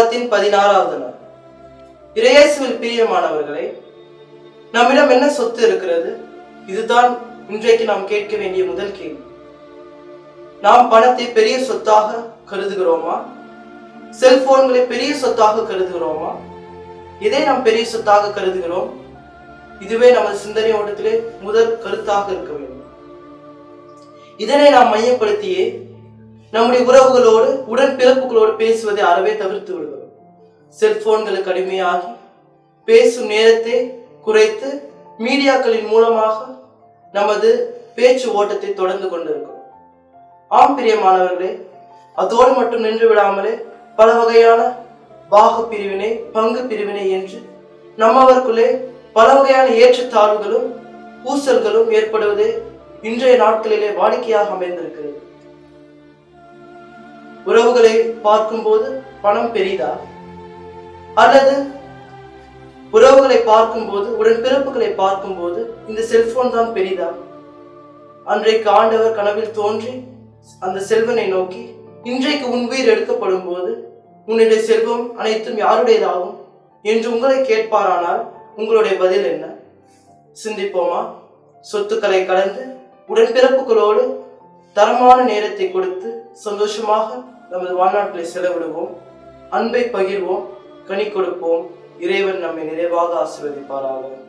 வாரத்தின் பதினாறாவது நாள் இறையேசுவில் பிரியமானவர்களே நம்மிடம் என்ன சொத்து இருக்கிறது இதுதான் இன்றைக்கு நாம் கேட்க வேண்டிய முதல் கேள்வி நாம் பணத்தை பெரிய சொத்தாக கருதுகிறோமா செல்போன்களை பெரிய சொத்தாக கருதுகிறோமா இதை நாம் பெரிய சொத்தாக கருதுகிறோம் இதுவே நமது சிந்தனை ஓட்டத்திலே முதல் கருத்தாக இருக்க வேண்டும் இதனை நாம் மையப்படுத்தியே நம்முடைய உறவுகளோடு உடன் பிறப்புகளோடு பேசுவதை அறவே தவிர்த்து விடுகிறோம் செல்போன்களுக்கு அடிமையாகி பேசும் நேரத்தை குறைத்து மீடியாக்களின் மூலமாக நமது பேச்சு ஓட்டத்தை தொடர்ந்து கொண்டிருக்கிறோம் ஆம் பிரியமானவர்களே அதோடு மட்டும் நின்று விடாமலே பல வகையான பாக பிரிவினை பங்கு பிரிவினை என்று நம்மவருக்குள்ளே பல வகையான ஏற்றத்தாழ்வுகளும் பூசல்களும் ஏற்படுவதே இன்றைய நாட்களிலே வாடிக்கையாக அமைந்திருக்கிறது உறவுகளை பார்க்கும்போது பணம் பெரிதா அல்லது உறவுகளை பார்க்கும்போது உடன் பிறப்புகளை பார்க்கும்போது இந்த செல்போன் தான் பெரிதா அன்றைக்கு ஆண்டவர் கனவில் தோன்றி அந்த செல்வனை நோக்கி இன்றைக்கு உன் உயிர் எடுக்கப்படும் போது உன்னுடைய செல்வம் அனைத்தும் யாருடையதாகும் என்று உங்களை கேட்பாரானால் உங்களுடைய பதில் என்ன சிந்திப்போமா சொத்துக்களை கலந்து உடன்பிறப்புகளோடு தரமான நேரத்தை கொடுத்து சந்தோஷமாக நமது வாழ்நாட்களை செலவிடுவோம் அன்பை பகிர்வோம் கனி கொடுப்போம் இறைவன் நம்மை நிறைவாக ஆசீர்வதிப்பாராக